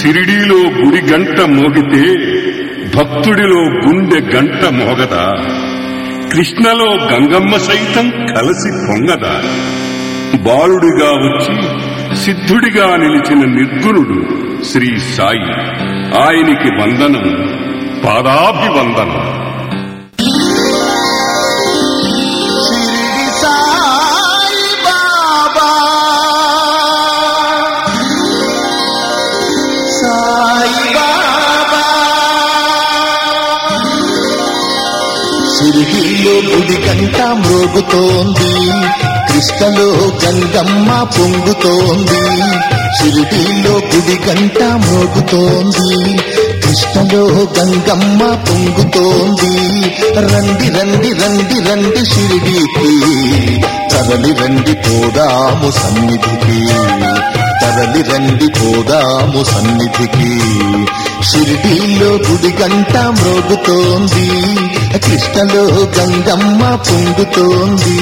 షిరిడీలో గుడి గంట మోగితే భక్తుడిలో గుండె గంట మోగదా కృష్ణలో గంగమ్మ సైతం కలిసి పొంగదా బాలుడిగా వచ్చి సిద్ధుడిగా నిలిచిన నిర్గుణుడు శ్రీ సాయి ఆయనికి వందనం పాదాభివందనం షిరిడి సాయి బాబా సాయి బాబా షిరిడిలో గుడి గంట మ్రోగుతోంది కృష్ణలో గంగమ్మ పొంగుతోంది షిరిడిలో గుడి గంట మ్రోగుతోంది కృష్ణలో గంగమ్మ పొంగుతోంది రండి రండి రండి రండి షిరిడీకి తరలి రండి పోదాము సన్నిధికి తరలి రండి పోదాము సన్నిధికి షిరిడీలో గుడి గంట మ్రోగుతోంది కృష్ణలో గంగమ్మ పొంగుతోంది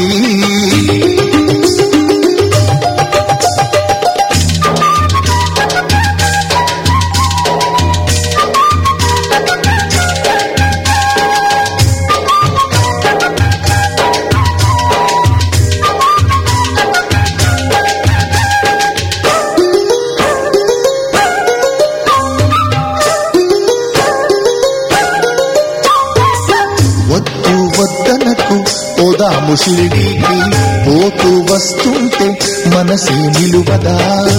వద్దు వద్దనకు పోదాము షిరిడీకి పోతూ వస్తుంటే మనసే నిలువదా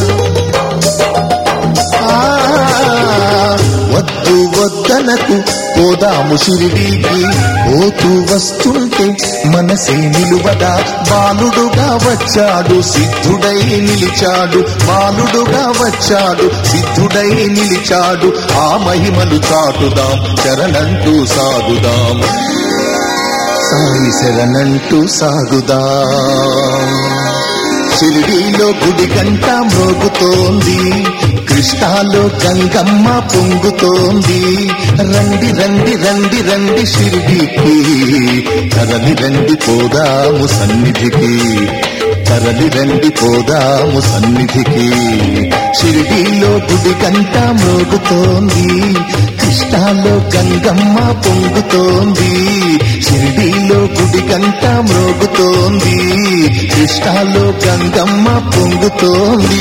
ఆ, వద్దు వద్దనకు పోదాము షిరిడీకి పోతూ వస్తుంటే మనసే నిలువదా బాలుడుగా వచ్చాడు సిద్ధుడై నిలిచాడు బాలుడుగా వచ్చాడు సిద్ధుడై నిలిచాడు ఆ మహిమలు చాటుదాం శరణంటూ సాగుదాం సాయి శరణంటూ సాగుదాం షిరిడీలో గుడి గంట మ్రోగుతోంది కృష్ణాలో గంగమ్మ పొంగుతోంది రండి రండి రండి రండి షిరిడీకి తరలి రండి పోదాము సన్నిధికి తరలి రండి పోదాము సన్నిధికి షిరిడీలో గుడి గంట మ్రోగుతోంది కృష్ణాలో గంగమ్మ పొంగుతోంది షిరిడీలో గుడి గంట మ్రోగుతోంది కృష్ణాలో గంగమ్మ పొంగుతోంది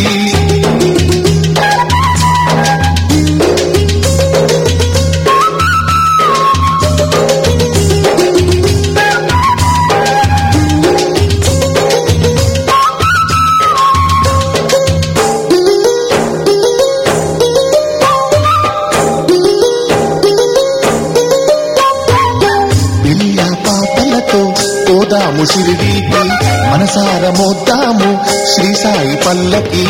పిల్ల పాపలతో పోదాము షిరిడీకి మనసార మోద్దాము శ్రీ సాయి పల్లకి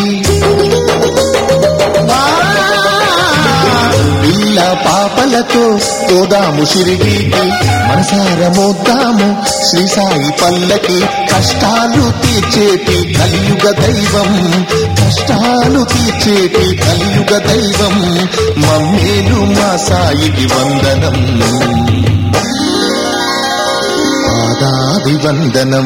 పిల్ల పాపలతో పోదాము షిరిడీకి మనసార మోద్దాము శ్రీ సాయి పల్లకి కష్టాలు తీర్చేటి కలియుగ దైవం కష్టాలు తీర్చేటి కలియుగ దైవం మమ్మేలు మా సాయికి వందనం పాదాభివందనం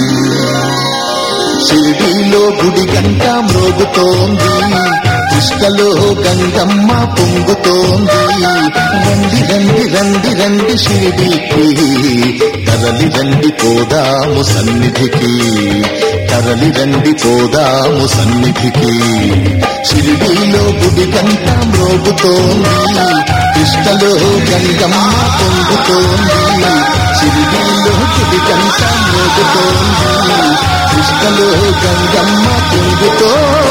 షిరిడీలో గుడి గంట మ్రోగుతోంది కృష్ణలో గంగమ్మ పొంగుతోంది రండి రండి రండి రండి షిరిడీకి తరలి రండి పోదాము సన్నిధికి తరలి రండి పోదాము సన్నిధికి షిరిడీలో గుడి గంట మ్రోగుతోంది కృష్ణలో గంగమ్మ పొంగుతోంది షిరిడీలో గుడి గంట మోగుతోంది కృష్ణలో గంగమ్మ పొంగుతోంది